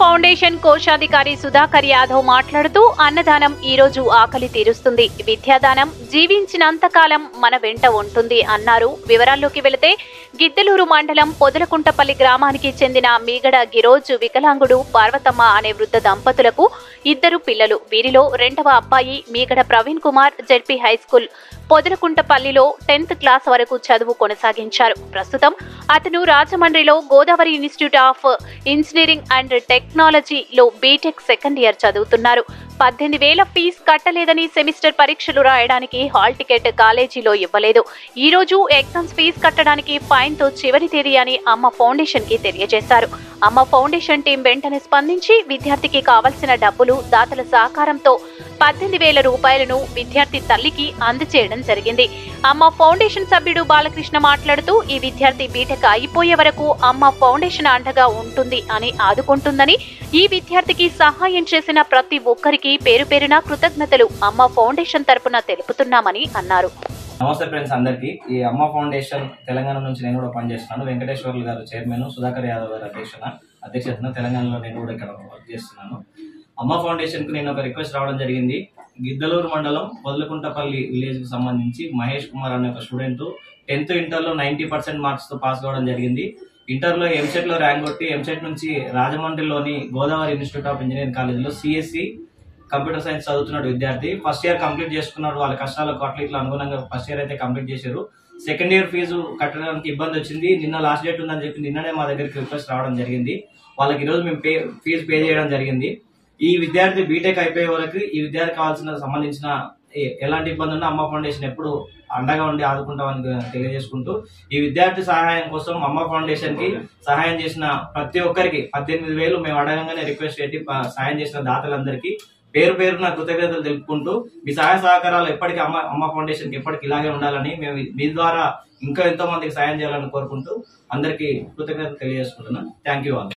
foundation కోశాధికారి సుధాకర్ యాదవ్ మాట్లాడుతూ అన్నదానం ఈ రోజు ఆకలి తీరుస్తుంది విద్యాదానం జీవించినంతకాలం మన వెంట ఉంటుంది అన్నారు వివరాల్లోకి వెళితే గిద్దలూరు మండలం పొదలకుంటపల్లి గ్రామానికి చెందిన మీగడ గిరోజు వికలాంగుడు పార్వతమ్మ అనే వృద్ధ దంపతులకు ఇద్దరు పిల్లలు వీరిలో రెండవ అబ్బాయి Meegada Praveen Kumar ZP high school పొదలకుంటపల్లిలో టెన్త్ క్లాస్ వరకు చదువు కొనసాగించారు ప్రస్తుతం అతను రాజమండ్రిలో Godavari institute of engineering and టెక్నాలజీలో బీటెక్ సెకండ్ ఇయర్ చదువుతున్నారు పద్దెనిమిది వేల ఫీజు కట్టలేదని సెమిస్టర్ పరీక్షలు రాయడానికి హాల్ టికెట్ కాలేజీలో ఇవ్వలేదు ఈ రోజు ఎగ్జామ్స్ ఫీజు కట్టడానికి ఫైన్ తో చివరి తేదీ అని అమ్మ ఫౌండేషన్ కి తెలియజేశారు అమ్మ ఫౌండేషన్ టీం వెంటనే స్పందించి విద్యార్థికి కావలసిన డబ్బులు దాతల సహకారంతో పద్దెనిమిది వేల రూపాయలను విద్యార్థి తల్లికి అందజేయడం జరిగింది అమ్మ ఫౌండేషన్ సభ్యుడు బాలకృష్ణ మాట్లాడుతూ ఈ విద్యార్థి బీటెక్ అయిపోయే వరకు అమ్మ ఫౌండేషన్ అండగా ఉంటుంది అని ఆదుకుంటుందని ఈ విద్యార్థికి సహాయం చేసిన ప్రతి ఒక్కరికి పేరు పేరున కృతజ్ఞతలు అమ్మ ఫౌండేషన్ తరపున తెలుపుతున్నామని అన్నారు నమస్తే ఫ్రెండ్స్ అందరికి ఈ అమ్మ ఫౌండేషన్ తెలంగాణ నుంచి నేను కూడా పనిచేస్తున్నాను వెంకటేశ్వర్లు గారు చైర్మన్ సుధాకర్ యాదవ్ గారు అధ్యక్షన అధ్యక్షతన తెలంగాణలో నేను కూడా ఇక్కడ వర్క్ చేస్తున్నాను అమ్మ ఫౌండేషన్ కు నేను ఒక రిక్వెస్ట్ రావడం జరిగింది గిద్దలూరు మండలం పొదలకుంటపల్లి విలేజ్ కు సంబంధించి మహేష్ కుమార్ అనే ఒక స్టూడెంట్ టెన్త్ ఇంటర్ లో నైన్టీ పర్సెంట్ మార్క్స్ తో పాస్ కావడం జరిగింది ఇంటర్ లో ఎంసెట్ లో ర్యాంక్ కొట్టి ఎంసెట్ నుంచి రాజమండ్రిలోని గోదావరి ఇన్స్టిట్యూట్ ఆఫ్ ఇంజనీరింగ్ కాలేజీలో సిఎస్సి కంప్యూటర్ సైన్స్ చదువుతున్నాడు విద్యార్థి ఫస్ట్ ఇయర్ కంప్లీట్ చేసుకున్నాడు వాళ్ళ కష్టాలకు అట్లా ఇట్లా అనుగుణంగా ఫస్ట్ ఇయర్ అయితే కంప్లీట్ చేశారు సెకండ్ ఇయర్ ఫీజు కట్టడానికి ఇబ్బంది వచ్చింది నిన్న లాస్ట్ డేట్ ఉందని చెప్పి నిన్ననే మా దగ్గరికి రిక్వెస్ట్ రావడం జరిగింది వాళ్ళకి ఈరోజు మేము పే ఫీజు పే చేయడం జరిగింది ఈ విద్యార్థి బీటెక్ అయిపోయే వరకు ఈ విద్యార్థి కావాల్సిన సంబంధించిన ఏ- ఎలాంటి ఇబ్బంది ఉన్నా అమ్మ ఫౌండేషన్ ఎప్పుడు అండగా ఉండి ఆదుకుంటామని తెలియజేసుకుంటూ ఈ విద్యార్థి సహాయం కోసం అమ్మ ఫౌండేషన్ కి సహాయం చేసిన ప్రతి ఒక్కరికి పద్దెనిమిది వేలు మేము అడగంగానే రిక్వెస్ట్ చేసి ప- సహాయం చేసిన దాతలందరికీ పేరు పేరున కృతజ్ఞతలు తెలుపుకుంటూ మీ సహాయ సహకారాలు ఎప్పటికీ అమ్మ అమ్మ ఫౌండేషన్ కి ఎప్పటికీ ఇలాగే ఉండాలని మేము మీ ద్వారా ఇంకా ఎంతో మందికి సాయం చేయాలని కోరుకుంటూ అందరికీ కృతజ్ఞతలు తెలియజేసుకుంటున్నాను థ్యాంక్ యూ ఆల్